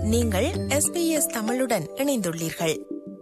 நீங்கள் எஸ்பிஎஸ் தமிழுடன் இணைந்துள்ளீர்கள்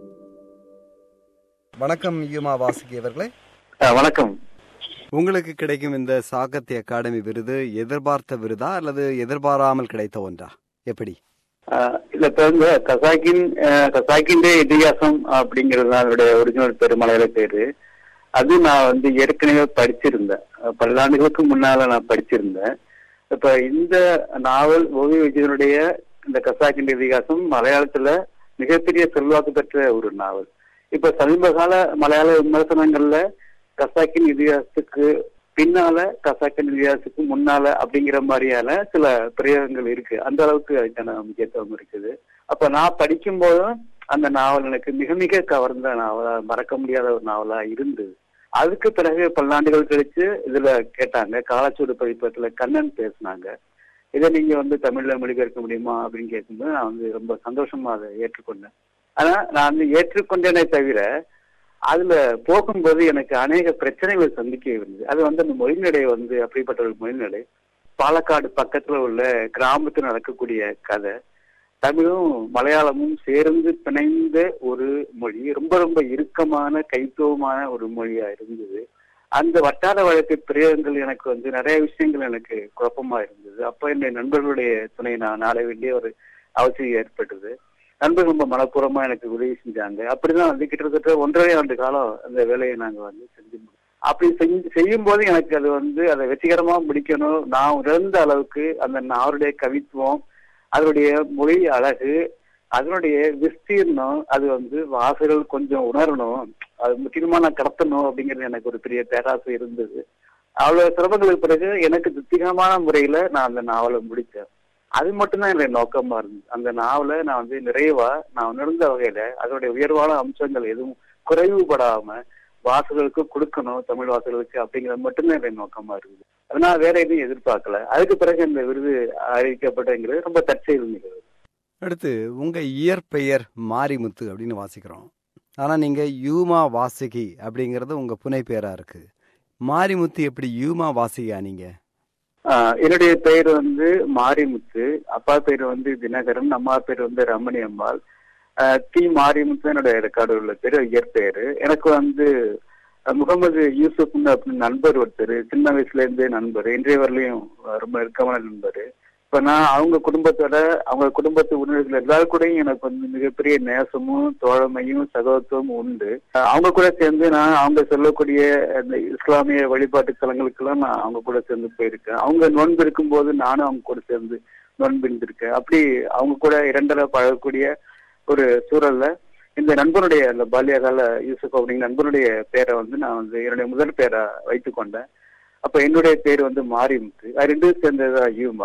வணக்கம் யுமா வாசுகி அவர்களே ஆ, வணக்கம் உங்களுக்கு கிடைக்கும் இந்த சாகித்ய அகாடமி விருது எதிர்பார்த்த விருதா அல்லது எதிர்பாராமல் கிடைத்த ஒன்றா எப்படி ஆ, இல்ல இப்ப வந்து கசாக்கின் ஆ, கசாக்கின்டே இதிகாசம் அப்படிங்கிறது தான் அதனுடைய ஒரிஜினல் பேரு மலையாள பேரு அது நான் வந்து ஏற்கனவே படிச்சிருந்தேன் அஹ், பல்லாண்டுகளுக்கு முன்னால நான் படிச்சிருந்தேன் இப்ப இந்த நாவல் ஓவிய விஜயனுடைய இந்த கசாக்கின் இதிகாசம் மலையாளத்துல மிகப்பெரிய செல்வாக்கு பெற்ற ஒரு நாவல் இப்ப சமீப கால மலையாள விமர்சனங்கள்ல கசாக்கின் இதிகாசத்துக்கு பின்னால கசாக்கின் இதிகாசத்துக்கு முன்னால அப்படிங்கிற மாதிரியான சில பிரயோகங்கள் இருக்கு அந்த அளவுக்கு அதுக்கான முக்கியத்துவம் இருக்குது அப்ப நான் படிக்கும் போதும் அந்த நாவல் எனக்கு மிக மிக கவர்ந்த நாவலா மறக்க முடியாத ஒரு நாவலா இருந்தது அதுக்கு பிறகு பல்லாண்டுகள் கழிச்சு இதுல கேட்டாங்க காலச்சூடு பதிப்பகத்துல கண்ணன் பேசினாங்க இதை நீங்க வந்து தமிழ்ல மொழிபெயர்க்க முடியுமா அப்படின்னு கேட்கும்போது நான் வந்து ரொம்ப சந்தோஷமா அதை ஏற்றுக்கொண்டேன் ஆனா நான் வந்து ஏற்றுக்கொண்டேனே தவிர அதுல போகும்போது எனக்கு அநேக பிரச்சனைகளை சந்திக்க இருந்தது அது வந்து அந்த மொழிநடை வந்து அப்படிப்பட்ட ஒரு மொழிநடை பாலக்காடு பக்கத்துல உள்ள கிராமத்தில் நடக்கக்கூடிய கதை தமிழும் மலையாளமும் சேர்ந்து பிணைந்த ஒரு மொழி ரொம்ப ரொம்ப இறுக்கமான கைத்துவமான ஒரு மொழியா இருந்தது அந்த வட்டார வழக்கு பிரயோகங்கள் எனக்கு வந்து நிறைய விஷயங்கள் எனக்கு குழப்பமா இருந்தது அப்ப என்னுடைய நண்பர்களுடைய துணை நான் நாட வேண்டிய ஒரு அவசியம் ஏற்பட்டது நண்பர்கள் ரொம்ப மனப்பூர்வமா எனக்கு உதவி செஞ்சாங்க அப்படிதான் வந்து கிட்டத்தட்ட ஒன்றரை ஆண்டு காலம் அந்த வேலையை நாங்க வந்து செஞ்சு முடிச்சோம். அப்படி செஞ்சு செய்யும் போது எனக்கு அது வந்து அதை வெற்றிகரமா முடிக்கணும் நான் உணர்ந்த அளவுக்கு அந்த நாவருடைய கவித்துவம் அதனுடைய மொழி அழகு அதனுடைய விஸ்தீர்ணம் அது வந்து வாசகர்கள் கொஞ்சம் உணரணும் அது முக்கியமா நான் கடத்தணும் அப்படிங்கிறது எனக்கு ஒரு பெரிய பேராசை இருந்தது அவ்வளவு சிரமங்களுக்கு பிறகு எனக்கு திருப்திகரமான முறையில நான் அந்த நாவலை முடித்தேன் அது மட்டும்தான் என்னுடைய நோக்கமா இருந்தது அந்த நாவலை நான் வந்து நிறைவா நான் உணர்ந்த வகையில அதனுடைய உயர்வான அம்சங்கள் எதுவும் குறைவுபடாம வாசகர்களுக்கு கொடுக்கணும் தமிழ் வாசகர்களுக்கு அப்படிங்கிறது மட்டும்தான் என்னுடைய நோக்கமா இருக்குது அதனால வேற எதுவும் எதிர்பார்க்கல அதுக்கு பிறகு இந்த விருது அறிவிக்கப்பட்டங்கிறது ரொம்ப தற்செயல் நிகழ்வு அடுத்து உங்க இயற்பெயர் மாரிமுத்து அப்படின்னு வாசிக்கிறோம் ஆனா நீங்க யூமா வாசுகி அப்படிங்கறது உங்க புனை பேரா இருக்கு மாரிமுத்து எப்படி யூமா வாசிகா நீங்க ஆஹ் என்னுடைய பெயர் வந்து மாரிமுத்து அப்பா பேர் வந்து தினகரன் அம்மா பேர் வந்து ரமணி அம்மாள் ஆஹ் தி மாரிமுத்து என்னுடைய ரெக்கார்டு உள்ள பேரு இயற்பெயர் எனக்கு வந்து அஹ் முகமது யூசுப்னு அப்படின்னு நண்பர் ஒருத்தர் சின்ன வயசுல இருந்தே நண்பர் இன்றைய வரலையும் ரொம்ப நெருக்கமான நண்பர் இப்ப நான் அவங்க குடும்பத்தோட அவங்க குடும்பத்து உறவினர்கள் எல்லாரும் கூடயும் எனக்கு வந்து மிகப்பெரிய நேசமும் தோழமையும் சகோதரத்துவமும் உண்டு அஹ் அவங்க கூட சேர்ந்து நான் அவங்க சொல்லக்கூடிய அந்த இஸ்லாமிய வழிபாட்டு தலங்களுக்கெல்லாம் நான் அவங்க கூட சேர்ந்து போயிருக்கேன் அவங்க நோன்பு இருக்கும்போது நானும் அவங்க கூட சேர்ந்து நோன்பு இருந்திருக்கேன் அப்படி அவங்க கூட இரண்டரை பழகக்கூடிய ஒரு சூழல்ல இந்த நண்பனுடைய அந்த பால்யகால யூசுப் அப்படிங்கிற நண்பனுடைய பேரை வந்து நான் வந்து என்னுடைய முதல் பேரை வைத்துக் கொண்டேன் அப்ப என்னுடைய பேர் வந்து மாரிமுத்து அது ரெண்டும் சேர்ந்ததா யூமா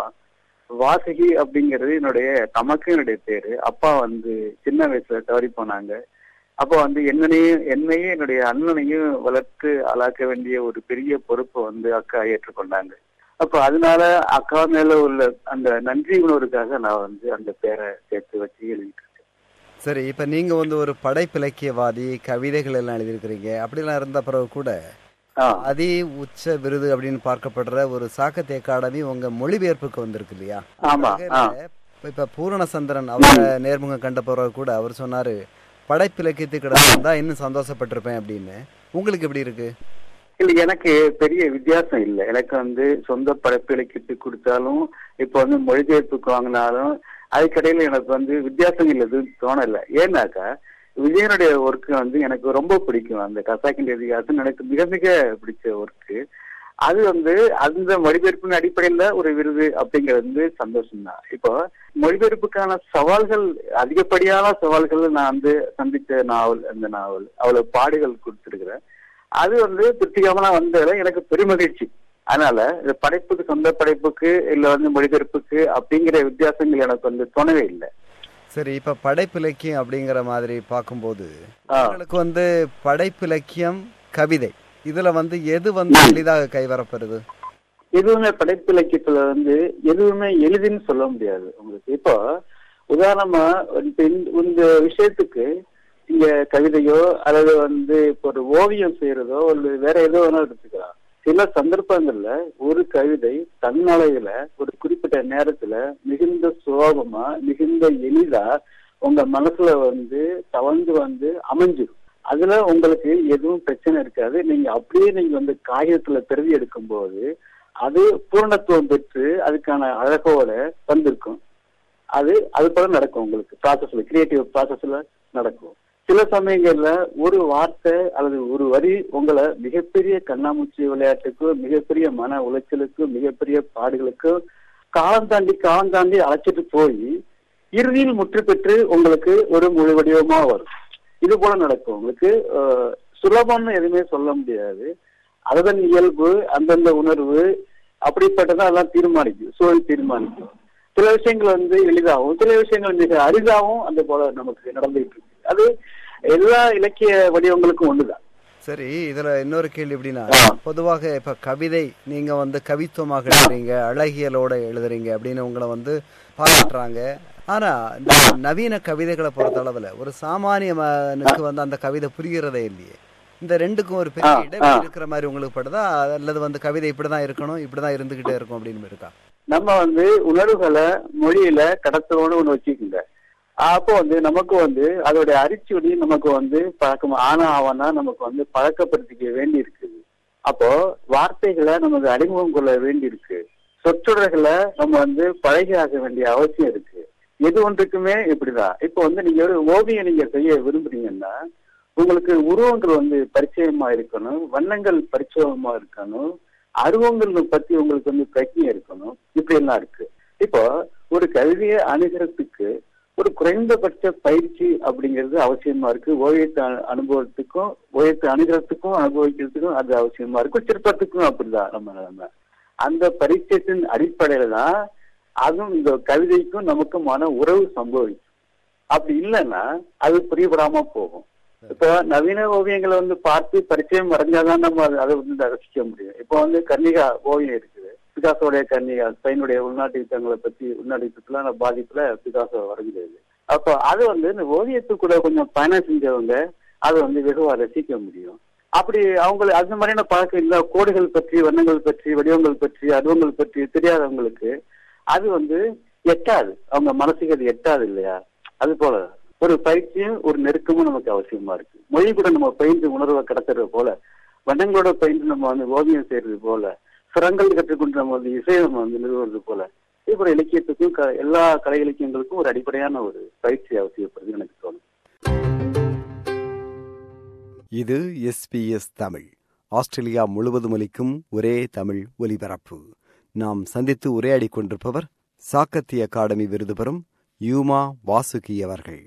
வாசுகி அப்படிங்கிறது என்னுடைய தமக்கு என்னுடைய பேரு அப்பா வந்து சின்ன வயசுல தவறி போனாங்க அப்போ வந்து என்னனையும் என்னையும் என்னுடைய அண்ணனையும் வளர்த்து ஆளாக்க வேண்டிய ஒரு பெரிய பொறுப்பை வந்து அக்கா ஏற்றுக்கொண்டாங்க அப்ப அதனால அக்கா மேல உள்ள அந்த நன்றி உணர்வுக்காக நான் வந்து அந்த பேரை சேர்த்து வச்சு எழுதிட்டு இருக்கேன் சரி இப்ப நீங்க வந்து ஒரு படைப்பிலக்கியவாதி கவிதைகள் எல்லாம் எழுதியிருக்கிறீங்க அப்படிலாம் இருந்த பிறகு கூட ஆ அதி உச்ச விருது அப்படின்னு பார்க்கப்படுற ஒரு சாகித்ய அகாடமி உங்க மொழிபெயர்ப்புக்கு வந்திருக்கு இல்லையா ஆமா ஆ இப்ப பூரணசந்திரன் அவரை நேர்முகம் கண்ட பிறகு கூட அவர் சொன்னாரு படைப்பிலக்கியத்துக்கு கிடந்தா இன்னும் சந்தோஷப்பட்டிருப்பேன் அப்படின்னு உங்களுக்கு எப்படி இருக்கு இல்ல எனக்கு பெரிய வித்தியாசம் இல்லை எனக்கு வந்து சொந்த படைப்பிலக்கியத்து கொடுத்தாலும் இப்போ வந்து மொழிபெயர்ப்புக்கு வாங்கினாலும் அதுக்கடையில எனக்கு வந்து வித்தியாசங்கள் எதுவும் தோணல ஏன்னாக்கா விஜயனுடைய ஒர்க் வந்து எனக்கு ரொம்ப பிடிக்கும் அந்த கசாக்கின் இதிகாசம் எனக்கு மிக மிக பிடிச்ச ஒர்க்கு அது வந்து அந்த மொழிபெயர்ப்பின் அடிப்படையில ஒரு விருது அப்படிங்கிறது வந்து சந்தோஷம் தான் இப்போ மொழிபெயர்ப்புக்கான சவால்கள் அதிகப்படியான சவால்கள் நான் வந்து சந்தித்த நாவல் அந்த நாவல் அவ்வளவு பாடுகள் கொடுத்திருக்கிறேன் அது வந்து திருப்திகரமா வந்ததுல எனக்கு பெருமகிழ்ச்சி அதனால இந்த படைப்புக்கு சொந்த படைப்புக்கு இல்ல வந்து மொழிபெயர்ப்புக்கு அப்படிங்கிற வித்தியாசங்கள் எனக்கு வந்து தோணவே இல்லை சரி இப்ப படைப்பிலக்கியம் அப்படிங்கிற மாதிரி பார்க்கும்போது ஆ. உங்களுக்கு வந்து படைப்பிலக்கியம் கவிதை இதுல வந்து எது வந்து எளிதாக கைவரப்படுது எதுவுமே படைப்பிலக்கியத்துல வந்து எதுவுமே எளிதுன்னு சொல்ல முடியாது உங்களுக்கு இப்போ உதாரணமா இப்ப இந்த- இந்த விஷயத்துக்கு இங்க கவிதையோ அல்லது வந்து இப்போ ஒரு ஓவியம் செய்யறதோ ஒரு வேற ஏதோ வேணா எடுத்துக்கலாம் சில சந்தர்ப்பங்கள்ல ஒரு கவிதை தன்னளவுல ஒரு குறிப்பிட்ட நேரத்துல மிகுந்த சுலபமா மிகுந்த எளிதா உங்க மனசுல வந்து தவழ்ந்து வந்து அமைஞ்சிடும் அதுல உங்களுக்கு எதுவும் பிரச்சனை இருக்காது நீங்க அப்படியே நீங்க வந்து காகிதத்துல பிரதி எடுக்கும் போது அது பூர்ணத்துவம் பெற்று அதுக்கான அழகோட வந்திருக்கும் அது அது போல நடக்கும் உங்களுக்கு ப்ராசஸ்ல கிரியேட்டிவ் ப்ராசஸ்ல நடக்கும் சில சமயங்கள்ல ஒரு வார்த்தை அல்லது ஒரு வரி உங்களை மிகப்பெரிய கண்ணாமூச்சி விளையாட்டுக்கும் மிகப்பெரிய மன உளைச்சலுக்கும் மிகப்பெரிய பாடுகளுக்கும் காலம் தாண்டி காலம் தாண்டி அழைச்சிட்டு போய் இறுதியில் முற்று பெற்று உங்களுக்கு ஒரு முழு வடிவமா வரும் இது போல நடக்கும் உங்களுக்கு அஹ், சுலபம்னு எதுவுமே சொல்ல முடியாது அதன் இயல்பு அந்தந்த உணர்வு அப்படிப்பட்டதான் எல்லாம் தீர்மானிக்கும் சூழல் தீர்மானிக்கும் சில விஷயங்கள் வந்து எளிதாகவும் சில விஷயங்கள் மிக அரிதாகவும் அந்த போல நமக்கு நடந்துகிட்டு இருக்கு அது எல்லா இலக்கிய வடிவங்களுக்கும் ஒண்ணுதான் சரி இதுல இன்னொரு கேள்வி எப்படின்னா ஆ. பொதுவாக இப்ப கவிதை நீங்க வந்து கவித்துவமாக எழுதுறீங்க அழகியலோட எழுதுறீங்க அப்படின்னு உங்களை வந்து பாராட்டுறாங்க ஆனா இந்த நவீன கவிதைகளை பொறுத்த அளவுல ஒரு சாமானிய மனுக்கு வந்து அந்த கவிதை புரிகிறதே இல்லையே இந்த ரெண்டுக்கும் ஒரு பெரிய ஆ, இடைவெளி ஆ. இருக்கிற மாதிரி உங்களுக்கு படுதா அல்லது வந்து கவிதை இப்படிதான் இருக்கணும் இப்படிதான் இருந்துகிட்டே இருக்கும் அப்படின்னு இருக்கா நம்ம வந்து உணர்வுகளை மொழியில கடத்தணும்னு ஒண்ணு வச்சுக்கோங்க அப்போ வந்து நமக்கு வந்து அதோடைய அரிச்சுடி நமக்கு வந்து பழக்கம் ஆனா ஆவனா நமக்கு வந்து பழக்கப்படுத்திக்க வேண்டி இருக்குது அப்போ வார்த்தைகளை நமக்கு அறிமுகம் கொள்ள வேண்டி இருக்கு சொற்றொடர்களை நம்ம வந்து பழகி ஆக வேண்டிய அவசியம் இருக்கு எது ஒன்றுக்குமே இப்படிதான் இப்போ வந்து நீங்க ஒரு ஓவியம் நீங்க செய்ய விரும்புறீங்கன்னா உங்களுக்கு உருவங்கள் வந்து பரிச்சயமா இருக்கணும் வண்ணங்கள் பரிச்சயமா இருக்கணும் அருவங்கள் பத்தி உங்களுக்கு வந்து பிரச்சனை இருக்கணும் இப்படி எல்லாம் இருக்கு இப்போ ஒரு கல்வியை அணுகிறதுக்கு ஒரு குறைந்தபட்ச பயிற்சி அப்படிங்கிறது அவசியமா இருக்கு ஓவியத்தை அனு- அனுபவத்துக்கும் ஓவியத்தை அணுகிறதுக்கும் அனுபவிக்கிறதுக்கும் அது அவசியமா இருக்கும் சிற்பத்துக்கும் அப்படிதான் நம்ம நம்ம அந்த பரிச்சயத்தின் அடிப்படையில தான் அதுவும் இந்த கவிதைக்கும் நமக்குமான உறவு சம்பவிக்கும் அப்படி இல்லைன்னா அது புரியப்படாம போகும் இப்போ நவீன ஓவியங்களை வந்து பார்த்து பரிச்சயம் வரைஞ்சாதான் நம்ம அதை- அதை வந்து ரசிக்க முடியும் இப்போ வந்து கன்னிகா ஓவியம் இருக்குது பிகாசோடைய கன்னிகா ஸ்பெயினுடைய உள்நாட்டு யுத்தங்களை பத்தி உள்நாட்டு யுத்தத்துல பாதிப்புல பிகாசோ வரைஞ்சது அப்போ அது வந்து இந்த ஓவியத்துக்குள்ள கொஞ்சம் பயணம் செஞ்சவங்க அதை வந்து வெகுவா ரசிக்க முடியும் அப்படி அவங்க அந்த மாதிரியான பழக்கம் இல்ல கோடுகள் பற்றி வண்ணங்கள் பற்றி வடிவங்கள் பற்றி அருவங்கள் பற்றி தெரியாதவங்களுக்கு அது வந்து எட்டாது அவங்க மனசுக்கு அது எட்டாது இல்லையா அது போல ஒரு பயிற்சியும் ஒரு நெருக்கமும் நமக்கு அவசியமா இருக்கு மொழி கூட நம்ம பயின்று உணர்வை கடத்துறது போல வண்ணங்களோட பயின்று நம்ம வந்து ஓவியம் செய்யறது போல சுரங்கள் கற்றுக்கொண்டு நம்ம வந்து இசையை நம்ம வந்து நிறுவுறது போல இதே இலக்கியத்துக்கும் க- எல்லா கலை இலக்கியங்களுக்கும் ஒரு அடிப்படையான ஒரு பயிற்சி அவசியப்படுது எனக்கு தோணும் இது எஸ்பிஎஸ் தமிழ் ஆஸ்திரேலியா முழுவதும் ஒலிக்கும் ஒரே தமிழ் ஒலிபரப்பு நாம் சந்தித்து உரையாடிக் கொண்டிருப்பவர் சாக்கத்தி அகாடமி விருது பெறும் யூமா வாசுகி அவர்கள்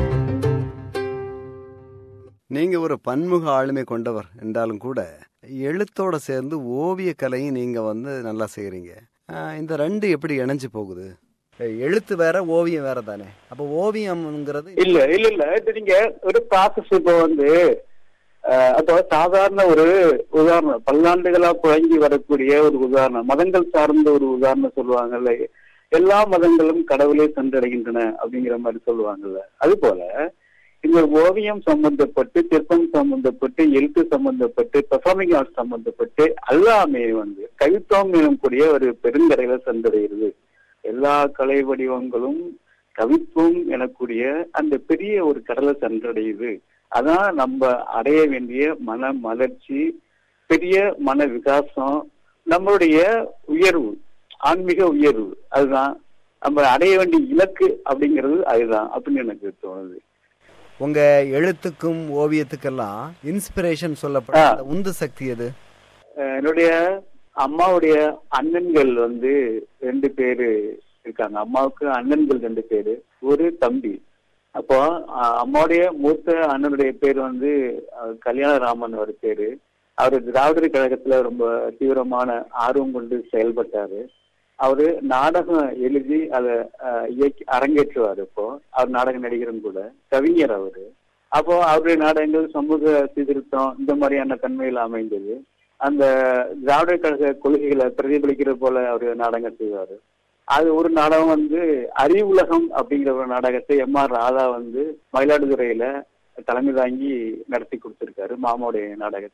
நீங்க ஒரு பன்முக ஆளுமை கொண்டவர் என்றாலும் கூட எழுத்தோட சேர்ந்து ஓவிய கலையும் நீங்க வந்து நல்லா செய்றீங்க ஆஹ், இந்த ரெண்டு எப்படி இணைஞ்சு போகுது எழுத்து வேற ஓவியம் வேற தானே அப்ப ஓவியம்ங்கிறது இல்ல இல்ல இல்ல இது நீங்க ஒரு ப்ராசஸ் இப்போ வந்து அஹ், அப்போ சாதாரண ஒரு உதாரணம் பல்லாண்டுகளா புழங்கி வரக்கூடிய ஒரு உதாரணம் மதங்கள் சார்ந்த ஒரு உதாரணம் சொல்லுவாங்கல்ல எல்லா மதங்களும் கடவுளை சென்றடைகின்றன அப்படிங்கிற மாதிரி சொல்லுவாங்கல்ல அது போல இந்த ஓவியம் சம்பந்தப்பட்டு சிற்பம் சம்பந்தப்பட்டு எழுத்து சம்பந்தப்பட்டு பெர்ஃபார்மிங் ஆர்ட்ஸ் சம்பந்தப்பட்டு எல்லாமே வந்து கவித்துவம் எனக்கூடிய ஒரு பெருங்கரையில சென்றடைகிறது எல்லா கலை வடிவங்களும் கவித்துவம் எனக்கூடிய அந்த பெரிய ஒரு கடலை சென்றடையுது அதான் நம்ம அடைய வேண்டிய மன மலர்ச்சி பெரிய மன விகாசம் நம்மளுடைய உயர்வு ஆன்மீக உயர்வு அதுதான் நம்ம அடைய வேண்டிய இலக்கு அப்படிங்கிறது அதுதான் அப்படின்னு எனக்கு தோணுது உங்க எழுத்துக்கும் ஓவியத்துக்கெல்லாம் இன்ஸ்பிரேஷன் சொல்லப்பட்ட ஆ. அந்த உந்து சக்தி எது அஹ் என்னுடைய அம்மாவுடைய அண்ணன்கள் வந்து ரெண்டு பேரு இருக்காங்க அம்மாவுக்கு அண்ணன்கள் ரெண்டு பேரு ஒரு தம்பி அப்போ அஹ் அம்மாவுடைய மூத்த அண்ணனுடைய பேர் வந்து அஹ், கல்யாணராமன் அவர் பேரு அவர் திராவிடர் கழகத்துல ரொம்ப தீவிரமான ஆர்வம் கொண்டு செயல்பட்டாரு அவரு நாடகம் எழுதி அதை அஹ், இயக்கி அரங்கேற்றுவார் இப்போ அவர் நாடக நடிகரும் கூட கவிஞர் அவரு அப்போ அவருடைய நாடகங்கள் சமூக சீர்திருத்தம் இந்த மாதிரியான தன்மையில் அமைந்தது அந்த திராவிடர் கழக கொள்கைகளை பிரதிபலிக்கிற போல அவர் நாடகம் செய்வாரு அது ஒரு நாடகம் வந்து அறிவுலகம் அப்படிங்கிற ஒரு நாடகத்தை எம் ஆர் ராதா வந்து மயிலாடுதுறையில தலைமை தாங்கி நடத்தி கொடுத்திருக்காரு மாமாவுடைய நாடகத்தை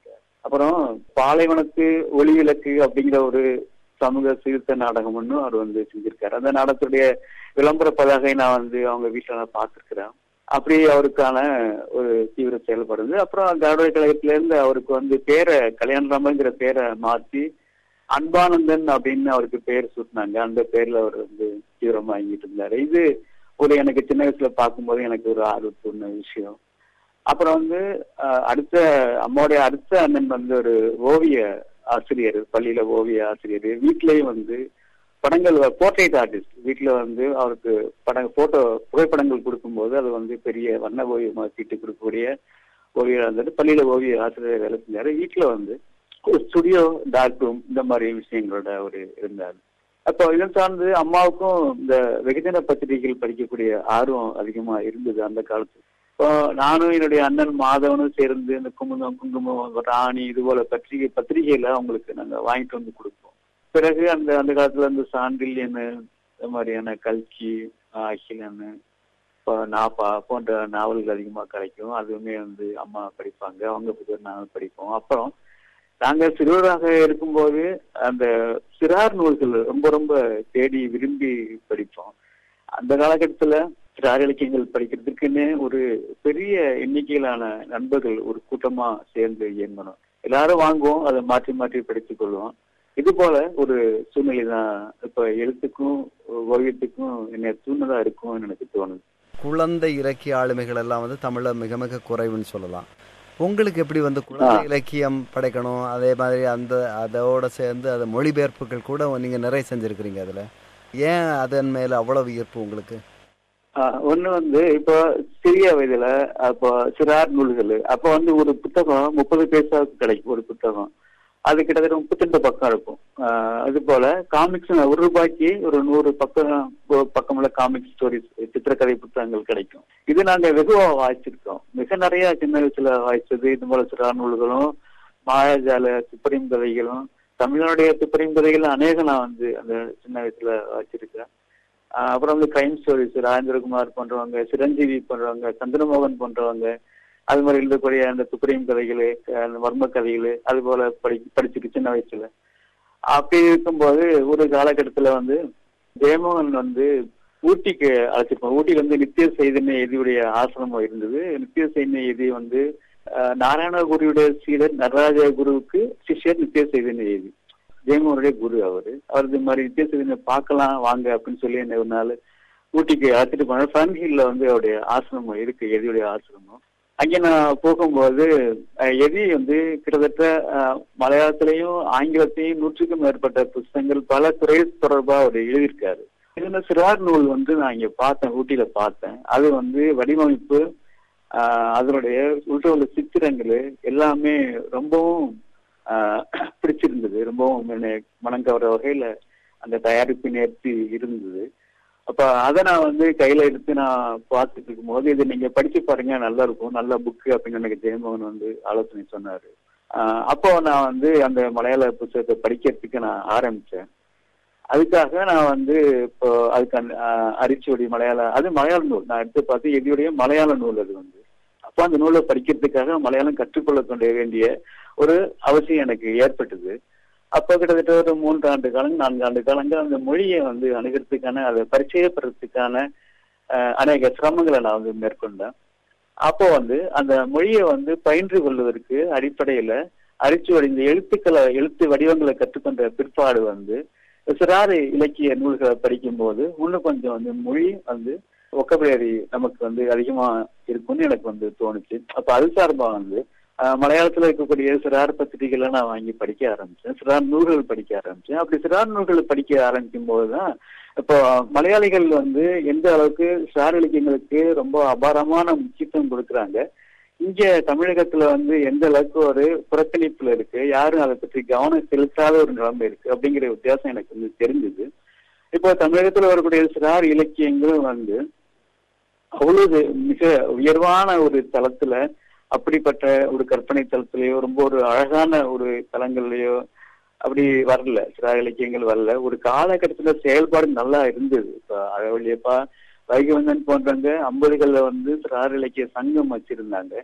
அப்புறம் பாலைவனத்து ஒளி விளக்கு அப்படிங்கிற ஒரு சமூக சீர்திருத்த நாடகம் ஒன்றும் அவர் வந்து செஞ்சிருக்காரு அந்த நாடகத்துடைய விளம்பர பதாகை நான் வந்து அவங்க வீட்டுல நான் பார்த்திருக்கிறேன் அப்படி அவருக்கான ஒரு தீவிர செயல்படுது அப்புறம் திராவிட கழகத்துல இருந்து அவருக்கு வந்து பேரை கல்யாணராமங்கிற பேரை மாத்தி அன்பானந்தன் அப்படின்னு அவருக்கு பேர் சூட்டினாங்க அந்த பேர்ல அவர் வந்து தீவிரமா வாங்கிட்டு இருந்தாரு இது ஒரு எனக்கு சின்ன வயசுல பார்க்கும்போது எனக்கு ஒரு ஆர்வத்துள்ள விஷயம் அப்புறம் வந்து அஹ், அடுத்த அம்மாவுடைய அடுத்த அண்ணன் வந்து ஒரு ஓவிய ஆசிரியர் பள்ளியில ஓவிய ஆசிரியர் வீட்லயும் வந்து படங்கள் போர்ட்ரேட் ஆர்டிஸ்ட் வீட்டுல வந்து அவருக்கு படம் போட்டோ புகைப்படங்கள் கொடுக்கும்போது அது வந்து பெரிய வண்ண ஓவியமா தீட்டு கொடுக்கக்கூடிய ஓவியர் இருந்தது பள்ளியில ஓவிய ஆசிரியர் வேலை செஞ்சாரு வீட்டுல வந்து ஒரு ஸ்டுடியோ டார்க் ரூம் இந்த மாதிரி விஷயங்களோட ஒரு இருந்தார் அப்போ இதை சார்ந்து அம்மாவுக்கும் இந்த வெகுஜன பத்திரிகைகள் படிக்கக்கூடிய ஆர்வம் அதிகமா இருந்தது அந்த காலத்துல இப்போ நானும் என்னுடைய அண்ணன் மாதவனும் சேர்ந்து இந்த குங்குமம் குங்குமம் ராணி இது போல பத்திரிகை பத்திரிகையில அவங்களுக்கு நாங்க வாங்கிட்டு வந்து கொடுப்போம் பிறகு அந்த அந்த காலத்துல இந்த சாண்டில்யன் இந்த மாதிரியான கல்கி அகிலன் இப்போ நாப்பா போன்ற நாவல்கள் அதிகமா கிடைக்கும் அதுவுமே வந்து அம்மா படிப்பாங்க அவங்க புத்தர் நாங்கள் படிப்போம் அப்புறம் நாங்க சிறுவராக இருக்கும்போது அந்த சிறார் நூல்கள் ரொம்ப ரொம்ப தேடி விரும்பி படிப்போம் அந்த காலகட்டத்துல சிறார் இலக்கியங்கள் படிக்கிறதுக்குன்னு ஒரு பெரிய எண்ணிக்கையிலான நண்பர்கள் ஒரு கூட்டமா சேர்ந்து இயங்கணும் எல்லாரும் வாங்குவோம் அதை மாற்றி மாற்றி படித்துக் கொள்வோம் இது போல ஒரு சூழ்நிலை தான் இப்ப எழுத்துக்கும் ஓவியத்துக்கும் என்ன தூண்டுதா இருக்கும்னு எனக்கு தோணுது குழந்தை இலக்கிய ஆளுமைகள் எல்லாம் வந்து தமிழ்ல மிக மிக குறைவுன்னு சொல்லலாம் உங்களுக்கு எப்படி வந்து குழந்தை இலக்கியம் படைக்கணும் அதே மாதிரி அந்த அதோட சேர்ந்து அது மொழிபெயர்ப்புகள் கூட நீங்க நிறைய செஞ்சிருக்கிறீங்க அதுல ஏன் அதன் மேல அவ்வளவு ஈர்ப்பு உங்களுக்கு ஆஹ் ஒண்ணு வந்து இப்போ சிறிய வயதுல அப்போ சிறார் நூல்கள் அப்போ வந்து ஒரு புத்தகம் முப்பது பைசாவுக்கு கிடைக்கும் ஒரு புத்தகம் அது கிட்டத்தட்ட முப்பத்தெண்டு பக்கம் இருக்கும் ஆஹ் அது போல காமிக்ஸ் ஒரு ரூபாய்க்கு ஒரு நூறு பக்கம் ப- பக்கமுள்ள காமிக் ஸ்டோரிஸ் சித்திரக்கதை புத்தகங்கள் கிடைக்கும் இது நாங்க வெகுவா வாய்ச்சிருக்கோம் மிக நிறைய சின்ன வயசுல வாய்ச்சது இது போல சிறார் நூல்களும் மாயாஜால துப்பறியும் கதைகளும் தமிழனுடைய துப்பறியும் கதைகள் அநேகம் நான் வந்து அந்த சின்ன வயசுல வாய்ச்சிருக்கேன் ஆஹ் அப்புறம் வந்து கிரைம் ஸ்டோரிஸ் ராஜேந்திரகுமார் போன்றவங்க சிரஞ்சீவி போன்றவங்க சந்திரமோகன் போன்றவங்க அது மாதிரி எழுதக்கூடிய அந்த துப்பறியும் கதைகள் அந்த மர்ம கதைகள் அது போல படி படிச்சுட்டு சின்ன வயசுல அப்படி இருக்கும்போது ஒரு காலகட்டத்துல வந்து ஜெயமோகன் வந்து ஊட்டிக்கு அழைச்சிருப்போம் ஊட்டியில வந்து நித்திய சைதன்ய எதியுடைய ஆசிரமம் இருந்தது நித்திய சைதன்ய எதி வந்து ஆஹ் நாராயணகுருவுடைய சீடர் நடராஜ குருவுக்கு சிஷ்யர் நித்திய சைதன்ய எதி ஜெயமோகனுடைய குரு அவரு அவர் இது மாதிரி நித்திய சைதன்ய பார்க்கலாம் வாங்க அப்படின்னு சொல்லி என்ன ஒரு நாள் ஊட்டிக்கு அழைச்சிட்டு போனார் ஃபன் ஹில்ல வந்து அவருடைய ஆசிரமம் இருக்கு எதியுடைய ஆசிரமம் அங்கே நான் போகும்போது அஹ், எதி வந்து கிட்டத்தட்ட அஹ், மலையாளத்திலையும் ஆங்கிலத்தையும் நூற்றுக்கும் மேற்பட்ட புத்தகங்கள் பல துறை தொடர்பா அவர் எழுதியிருக்காரு இதுல சிறார் நூல் வந்து நான் இங்க பார்த்தேன் ஊட்டியில பார்த்தேன் அது வந்து வடிவமைப்பு ஆஹ், அதனுடைய உள்ள உள்ள சித்திரங்கள் எல்லாமே ரொம்பவும் ஆஹ், பிடிச்சிருந்தது ரொம்பவும் என்னை மனம் கவர வகையில அந்த தயாரிப்பு நேர்த்தி இருந்தது அப்ப அதை நான் வந்து கையில எடுத்து நான் பார்த்துட்டு இருக்கும்போது இதை நீங்க படிச்சு பாருங்க நல்லா இருக்கும் நல்ல புக்கு அப்படின்னு எனக்கு ஜெயமோகன் வந்து ஆலோசனை சொன்னாரு ஆஹ் அப்போ நான் வந்து அந்த மலையாள புத்தகத்தை படிக்கிறதுக்கு நான் ஆரம்பிச்சேன் அதுக்காக நான் வந்து இப்போ அதுக்கு அந்த, ஆஹ், அரிச்சுவடி மலையாள அது மலையாள நூல் நான் எடுத்து பார்த்து எதியுடைய மலையாள நூல் அது வந்து அப்போ அந்த நூலை படிக்கிறதுக்காக மலையாளம் கற்றுக்கொள்ள கொள்ள வேண்டிய ஒரு அவசியம் எனக்கு ஏற்பட்டது அப்போ கிட்டத்தட்ட ஒரு மூன்று ஆண்டு காலம் நான்கு ஆண்டு காலங்கள் அந்த மொழியை வந்து அணுகிறதுக்கான அதை பரிச்சயப்படுறதுக்கான ஆஹ், அநேக சிரமங்களை நான் வந்து மேற்கொண்டேன் அப்போ வந்து அந்த மொழியை வந்து பயின்று கொள்வதற்கு அடிப்படையில அரிச்சுவடி இந்த எழுத்துக்களை எழுத்து வடிவங்களை கற்றுக்கொண்ட பிற்பாடு வந்து சிறாறு இலக்கிய நூல்களை படிக்கும்போது இன்னும் கொஞ்சம் வந்து மொழி வந்து ஒக்கபுலரி நமக்கு வந்து அதிகமா இருக்கும்னு எனக்கு வந்து தோணுச்சு அப்ப அது சார்பா வந்து ஆஹ், மலையாளத்துல இருக்கக்கூடிய சிறார் பத்திரிகைகளை நான் வாங்கி படிக்க ஆரம்பிச்சேன் சிறார் நூல்கள் படிக்க ஆரம்பிச்சேன் அப்படி சிறார் நூல்கள் படிக்க ஆரம்பிக்கும் போதுதான் இப்போ மலையாளிகள் வந்து எந்த அளவுக்கு சிறார் இலக்கியங்களுக்கு ரொம்ப அபாரமான முக்கியத்துவம் கொடுக்குறாங்க இங்க தமிழகத்துல வந்து எந்த அளவுக்கு ஒரு புறக்கணிப்புல இருக்கு யாரும் அதை பற்றி கவனம் செலுத்தாத ஒரு நிலைமை இருக்கு அப்படிங்கிற வித்தியாசம் எனக்கு வந்து தெரிஞ்சது இப்போ தமிழகத்துல வரக்கூடிய சிறார் இலக்கியங்களும் வந்து அவ்வளவு மிக உயர்வான ஒரு தளத்துல அப்படிப்பட்ட ஒரு கற்பனை தளத்திலேயோ ரொம்ப ஒரு அழகான ஒரு தளங்கள்லயோ அப்படி வரல சிறார் இலக்கியங்கள் வரல ஒரு காலகட்டத்துல செயல்பாடு நல்லா இருந்தது இப்ப அழவழியப்பா வைகவந்தன் போன்றவங்க ஐம்பதுகள்ல வந்து சிறார் இலக்கிய சங்கம் வச்சிருந்தாங்க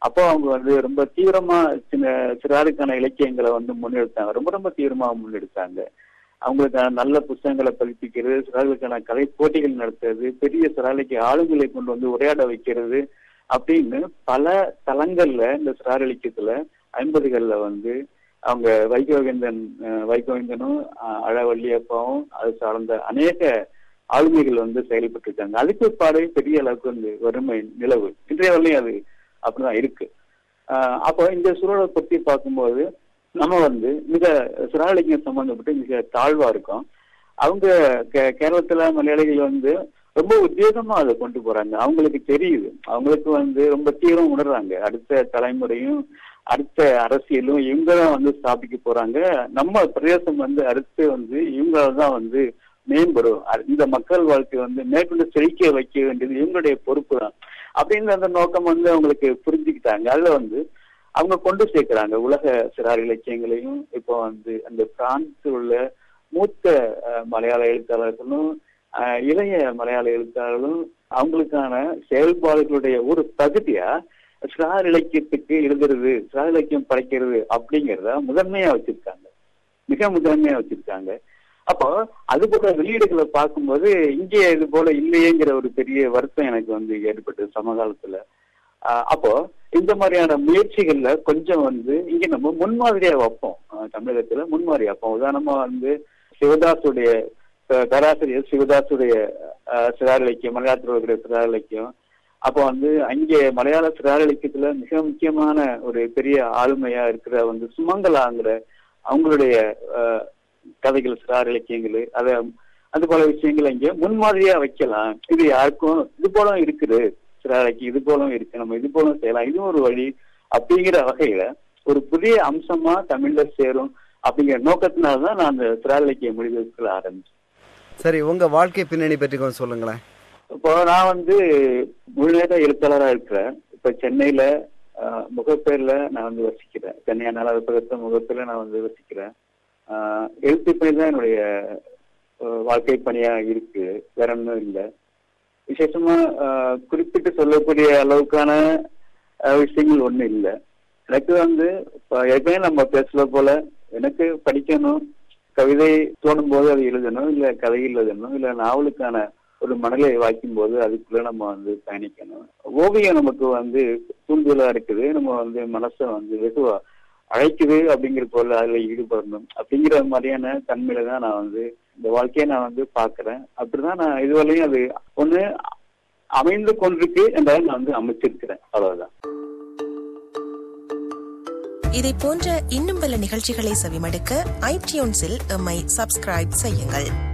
அப்போ அவங்க வந்து ரொம்ப தீவிரமா சின்ன சிறாருக்கான இலக்கியங்களை வந்து முன்னெடுத்தாங்க ரொம்ப ரொம்ப தீவிரமா முன்னெடுத்தாங்க அவங்களுக்கான நல்ல புத்தகங்களை பதிப்பிக்கிறது சிறார்களுக்கான கலை போட்டிகள் நடத்துறது பெரிய சிறாலைக்கு ஆளுங்களை கொண்டு வந்து உரையாட வைக்கிறது அப்படின்னு பல தளங்கள்ல இந்த சிறார் இலக்கியத்துல ஐம்பதுகள்ல வந்து அவங்க வைகோவிந்தன் அஹ், வைகோவிந்தனும் அஹ், அழவள்ளியப்பாவும் அது சார்ந்த அநேக ஆளுமைகள் வந்து செயல்பட்டு இருக்காங்க அதுக்கு பாடவே பெரிய அளவுக்கு வந்து வறுமை நிலவு இன்றைய வரலையும் அது அப்படிதான் இருக்கு ஆஹ் அப்போ இந்த சூழலை பத்தி பார்க்கும்போது நம்ம வந்து மிக சிறாலிங்கம் சம்பந்தப்பட்டு மிக தாழ்வா இருக்கோம் அவங்க கே- கேரளத்துல மலையாளிகள் வந்து ரொம்ப உத்வேகமா அதை கொண்டு போறாங்க அவங்களுக்கு தெரியுது அவங்களுக்கு வந்து ரொம்ப தீவிரம் உணர்றாங்க அடுத்த தலைமுறையும் அடுத்த அரசியலும் இவங்க தான் வந்து ஸ்தாபிக்க போறாங்க நம்ம பிரதேசம் வந்து அடுத்து வந்து இவங்களால தான் வந்து மேம்படும் அ- இந்த மக்கள் வாழ்க்கை வந்து மேற்கொண்டு செழிக்க வைக்க வேண்டியது இவங்களுடைய பொறுப்பு தான் அப்படின்ற அந்த நோக்கம் வந்து அவங்களுக்கு புரிஞ்சுக்கிட்டாங்க அதுல வந்து அவங்க கொண்டு சேர்க்கிறாங்க உலக சிறார் இலக்கியங்களையும் இப்போ வந்து அந்த பிரான்சில் உள்ள மூத்த அஹ், மலையாள எழுத்தாளர்களும் அஹ், இளைய மலையாள எழுத்தாளர்களும் அவங்களுக்கான செயல்பாடுகளுடைய ஒரு பகுதியா சிறார் இலக்கியத்துக்கு எழுதுறது சிறார் இலக்கியம் படைக்கிறது அப்படிங்கிறத முதன்மையா வச்சிருக்காங்க மிக முதன்மையா வச்சிருக்காங்க அப்போ அது போல வெளியீடுகளை பார்க்கும்போது இங்கே இது போல இல்லையேங்கிற ஒரு பெரிய வருத்தம் எனக்கு வந்து ஏற்பட்டது சமகாலத்துல ஆஹ் அப்போ இந்த மாதிரியான முயற்சிகள்ல கொஞ்சம் வந்து இங்க நம்ம முன்மாதிரியா வைப்போம் ஆஹ் தமிழகத்துல முன்மாதிரி வைப்போம் உதாரணமா வந்து சிவதாசுடைய அஹ் பேராசிரியர் சிவதாசுடைய ஆஹ் சிறார் இலக்கியம் மலையாளத்தில் இருக்கிற சிறார் இலக்கியம் அப்போ வந்து அங்கே மலையாள சிறார் இலக்கியத்துல மிக முக்கியமான ஒரு பெரிய ஆளுமையா இருக்கிற வந்து சுமங்கலாங்கிற அவங்களுடைய ஆஹ் கதைகள் சிறார் இலக்கியங்கள் அத அது போல விஷயங்கள் இங்க முன்மாதிரியா வைக்கலாம் இது யாருக்கும் இது போல இருக்குது சிறார் இலக்கியம் இது போலும் இருக்கு நம்ம இது போலும் செய்யலாம் இதுவும் ஒரு வழி அப்படிங்கிற வகையில ஒரு புதிய அம்சமா தமிழ்ல சேரும் அப்படிங்கிற நோக்கத்தினால்தான் நான் அந்த சிறார் இலக்கிய மொழிபெயர்ப்புகளை ஆரம்பிச்சேன் சரி உங்க வாழ்க்கை பின்னணி பற்றி கொஞ்சம் சொல்லுங்களேன் இப்போ நான் வந்து முழுநேர எழுத்தாளரா இருக்கிறேன் இப்ப சென்னையில ஆஹ், முகப்பேர்ல நான் வந்து வசிக்கிறேன் சென்னை அண்ணாநகரத்துல முகப்பேர்ல நான் வந்து வசிக்கிறேன் ஆஹ், எழுத்து பணி தான் என்னுடைய ஆஹ், வாழ்க்கை பணியா இருக்கு வேற ஒன்றும் இல்லை விசேஷமா ஆஹ், குறிப்பிட்டு சொல்லக்கூடிய அளவுக்கான ஆஹ், விஷயங்கள் ஒண்ணும் இல்லை எனக்கு வந்து இப்ப ஏற்கனவே நம்ம பேசல போல எனக்கு படிக்கணும் கவிதை தோணும் போது அது எழுதணும் இல்ல கதை எழுதணும் இல்ல நாவலுக்கான ஒரு மணலை வாய்க்கும் போது அதுக்குள்ள நம்ம வந்து பயணிக்கணும் ஓவியம் நமக்கு வந்து தூண்டுதலா இருக்குது நம்ம வந்து மனசை வந்து வெகுவா அழைக்குது அப்படிங்கிற போல அதுல ஈடுபடணும் அப்படிங்கிற மாதிரியான தன்மையில தான் நான் வந்து இந்த வாழ்க்கையை நான் வந்து பாக்குறேன் அப்படிதான் நான் இதுவரையும் அது ஒண்ணு அமைந்து கொண்டிருக்கு என்றால் நான் வந்து அமைச்சிருக்கிறேன் அவ்வளவுதான் இதை போன்ற இன்னும் பல நிகழ்ச்சிகளை செவிமடுக்க ஐடியூன்ஸில் எம்மை சப்ஸ்கிரைப் செய்யுங்கள்